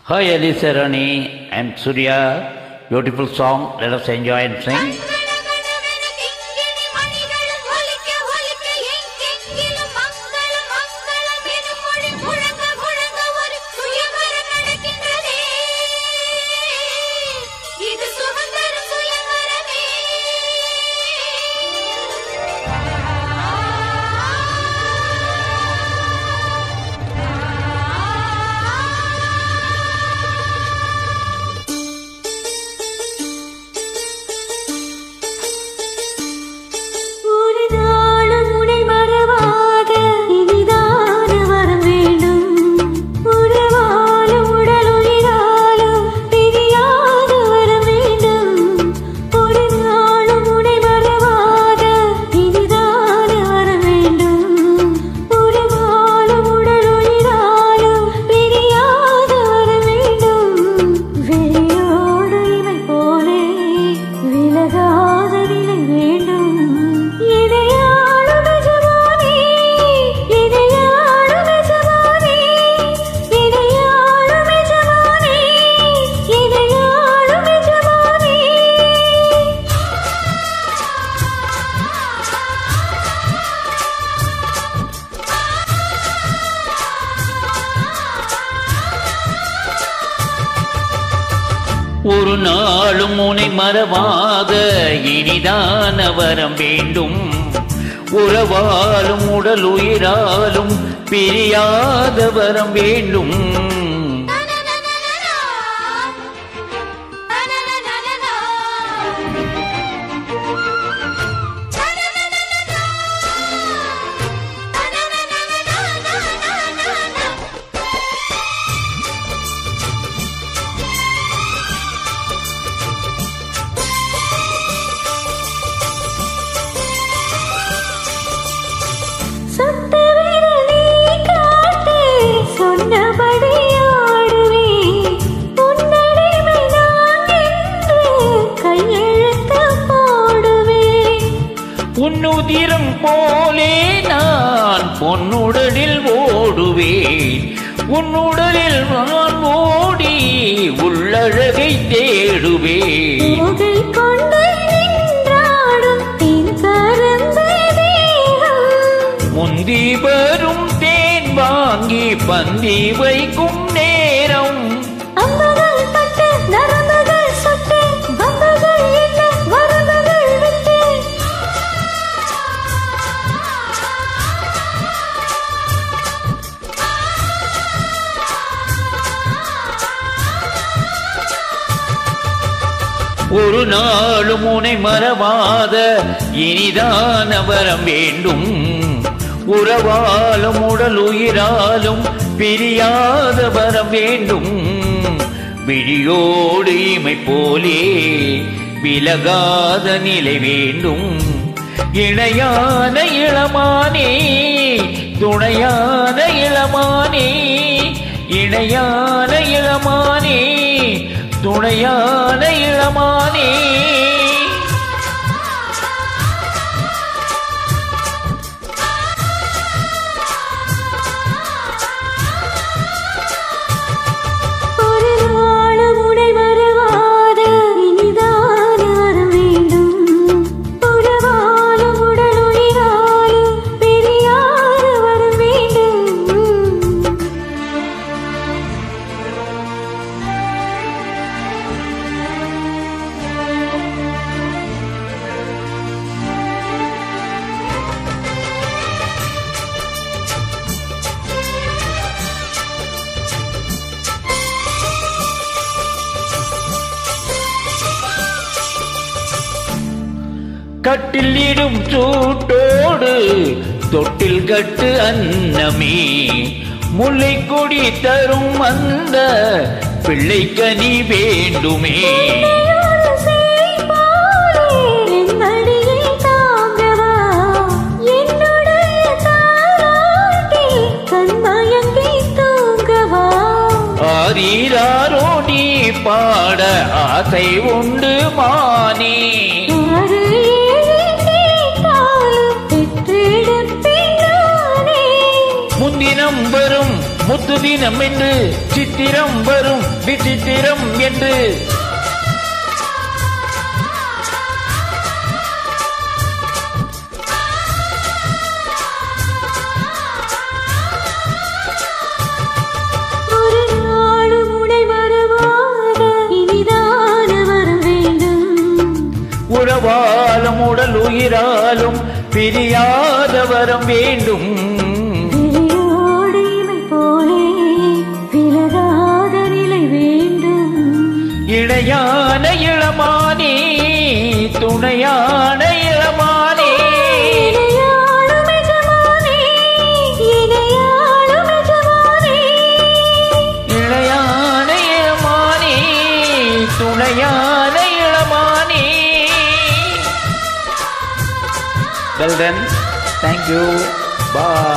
Hi, Elisa Rani and Surya. Beautiful song. Let us enjoy and sing. கணகணகணவென கிங்கிணி மணிகளும் ஒலிக்க ஒலிக்க எங்கெங்கிலும் மங்களம் மங்களம் எனும் மொழி முழங்க முழங்க ஒரு சுயவரம் நடக்கின்றதே இது சுதந்திர சுயவரமே ஒரு நாளும் உனை மறவாத இனிதான வரம் வேண்டும் உறவாலும் உடலுயிராலும் பிரியாத வரம் வேண்டும் ஒரு நாளும் உனை மறவாத இனிதான வரம் வேண்டும் உறவாலும் உடலுயிராலும் பிரியாத வரம் வேண்டும் வெளியோடு இவை போலே விலகாத நிலை வேண்டும் இதையாளும் எஜமானே இதையாளும் எஜமானே இதையாளும் எஜமானே இதையாளும் எஜமானே ஒரு நாளும் உனை மறவாத இனிதான வரம் வேண்டும் உறவாலும் உடல் உயிராலும் பிரியாத வரம் வேண்டும் சொட்டு விரல் நீ காட்டு, சொன்னபடி ஆடுவேன். உன்னடிமை நான் என்று கையெழுத்து போடுவேன். உன்னுதிரம் போலே நான் பொன்னுடலில் ஓடுவேன் உன்னுடலில் நான் ஓடி உள்ளழகை தேடுவேன் தோகை கொண்டு நின்றாடும் தென் கரும்பு தேகம். முந்தி வரும் தேன் வாங்கி பந்தி வைக்கும் நேரம் அம்புகள் பட்டு, நரம்புகள் சுட்டு, வம்புகள் என்ன, வரம்புகள் விட்டு. ஒரு நாளும் உனை மறவாத இனிதான வரம் வேண்டும் உறவாலும் உடல் உயிராலும் பிரியாத வரம் வேண்டும் விழியோடு இமை போலே விலகாத நிலை வேண்டும் இணையான இளமானே துணையான இளமானே இணையான இளமானே துணையான இளமானே ஒரு நாளும் உனை மறவாத இனிதான வரம் வேண்டும் உறவாலும் உடல் உயிராலும் பிரியாத வரம் வேண்டும் கட்டில் இடும் சூட்டோடு தொட்டில் கட்டு அன்னமே முல்லை கொடி தரும் அந்த பிள்ளைக்கனி வேண்டுமே ஒரு சேய் போலே என் மடியில் தாங்கவா என்னுடைய தாலாட்டில் கண்மயங்கி தூங்கவா ஆரீராரோ நீ பாட ஆசை உண்டு மானே ஆறு ஏழு கேட்டாலும் பெற்றெடுப்பேன் நானே முன்தினம் வரும் முத்து முத்து தினம் என்று சித்திரம் வரும் விசித்திரம் என்று ஒரு நாளும் உடை மறவாத இனிதான வரம் வேண்டும் உறவாலும் உடல் உயிராலும் பிரியாத வரம் வேண்டும் விளையோடு இமை போலே விலகாத நிலை வேண்டும் இணையான இளமானே துணையான இளமானே இணையாளும் எஜமானே, இணையாளும் எஜமானே. இணையான இளமானே துணையான இளமானே Well then, thank you. Bye.